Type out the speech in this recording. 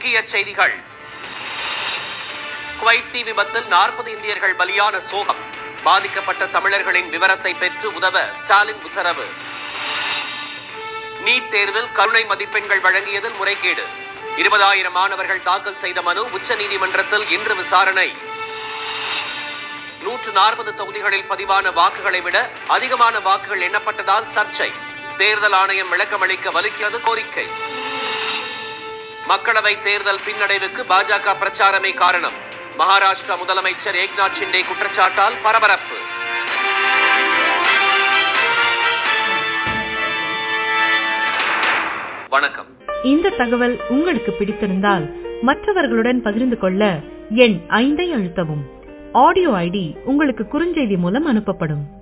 முக்கிய செய்திகள் குவைத் தீ விபத்தில் நாற்பது இந்தியர்கள் பலியான சோகம் பாதிக்கப்பட்ட தமிழர்களின் விவரத்தை பெற்று உதவ ஸ்டாலின் உத்தரவு நீட் தேர்வில் கருணை மதிப்பெண்கள் வழங்கியதில் முறைகேடு இருபதாயிரம் மாணவர்கள் தாக்கல் செய்த மனு உச்சநீதிமன்றத்தில் இன்று விசாரணை நூற்று நாற்பது தொகுதிகளில் பதிவான வாக்குகளை விட அதிகமான வாக்குகள் எண்ணப்பட்டதால் சர்ச்சை தேர்தல் ஆணையம் விளக்கமளிக்க வலிக்கிறது கோரிக்கை மக்களவை தேர்தல் பின்னடைவுக்கு பாஜக பிரச்சாரமே காரணம் மகாராஷ்டிரா முதலமைச்சர் ஏக்நாத் ஷிண்டே குற்றச்சாட்டால் பரபரப்பு வணக்கம் இந்த தகவல் உங்களுக்கு பிடித்திருந்தால் மற்றவர்களுடன் பகிர்ந்து கொள்ள எண் ஐந்தை அழுத்தவும் ஆடியோ ஐடி உங்களுக்கு குறுஞ்செய்தி மூலம் அனுப்பப்படும்